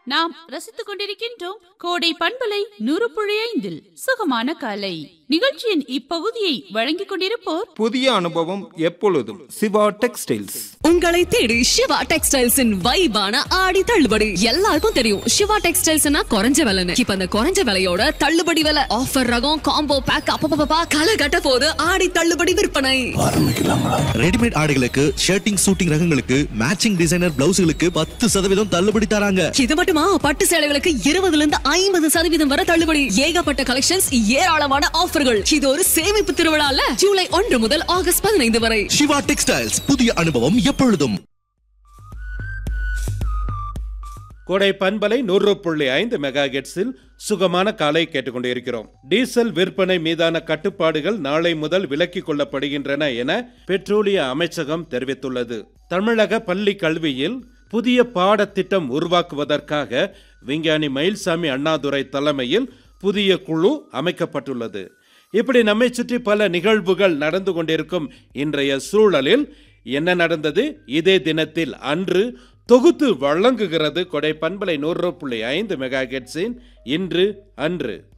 நாம் ரசித்துக் கொண்டிருக்கின்றோம் கோடை பண்பலை நூறு புள்ளி ஐந்தில் சுகமான காலை நிகழ்ச்சியின் இப்பகுதியை வழங்கிக் கொண்டிருப்போர் புதிய அனுபவம் எப்பொழுதும் சிவா டெக்ஸ்டைல்ஸ் உங்களை தேடி சிவா டெக்ஸ்டைல்ஸின் வைபான ஆடி தள்ளுபடி எல்லாருக்கும் தெரியும் சிவா டெக்ஸ்டைல்ஸ்னா குறைஞ்ச விலைன்னு இப்ப அந்த குறைஞ்ச விலையோட தள்ளுபடி விலை ஆஃபர் ரகம் காம்போ பேக் அப்பப்பா களை கட்ட போது ஆடி தள்ளுபடி விற்பனை ரெடிமேட் ஆடைகளுக்கு ஷர்ட்டிங் சூட்டிங் ரகங்களுக்கு மேட்சிங் டிசைனர் பிளவுஸ்களுக்கு பத்து சதவீதம் தள்ளுபடி தராங்க இது மட்டுமா பட்டு சேலைகளுக்கு இருபதுல இருந்து ஐம்பது சதவீதம் வரை தள்ளுபடி ஏகப்பட்ட கலெக்ஷன்ஸ் ஏராளமான ஆஃபர்கள் இது ஒரு சேமிப்பு திருவிழால ஜூலை ஒன்று முதல் ஆகஸ்ட் பதினைந்து வரை சிவா டெக்ஸ்டைல்ஸ் புதிய அனுபவம் எப்பொழுதும் கோடை பண்பலை நூறு புள்ளி ஐந்து மெகா ஹெட்ஸில் சுகமான காலை கேட்டுக்கொண்டிருக்கிறோம் டீசல் விற்பனை மீதான கட்டுப்பாடுகள் நாளை முதல் விலக்கிக் கொள்ளப்படுகின்றன என பெட்ரோலிய அமைச்சகம் தெரிவித்துள்ளது தமிழக பள்ளி கல்வியில் புதிய பாடத்திட்டம் உருவாக்குவதற்காக விஞ்ஞானி மயில்சாமி அண்ணாதுரை தலைமையில் புதிய குழு அமைக்கப்பட்டுள்ளது இப்படி நம்மை சுற்றி பல நிகழ்வுகள் நடந்து கொண்டிருக்கும் இன்றைய சூழலில் என்ன நடந்தது இதே தினத்தில் அன்று தொகுத்து வழங்குகிறது கொடை பண்பலை நூறு புள்ளி ஐந்து மெகா இன்று அன்று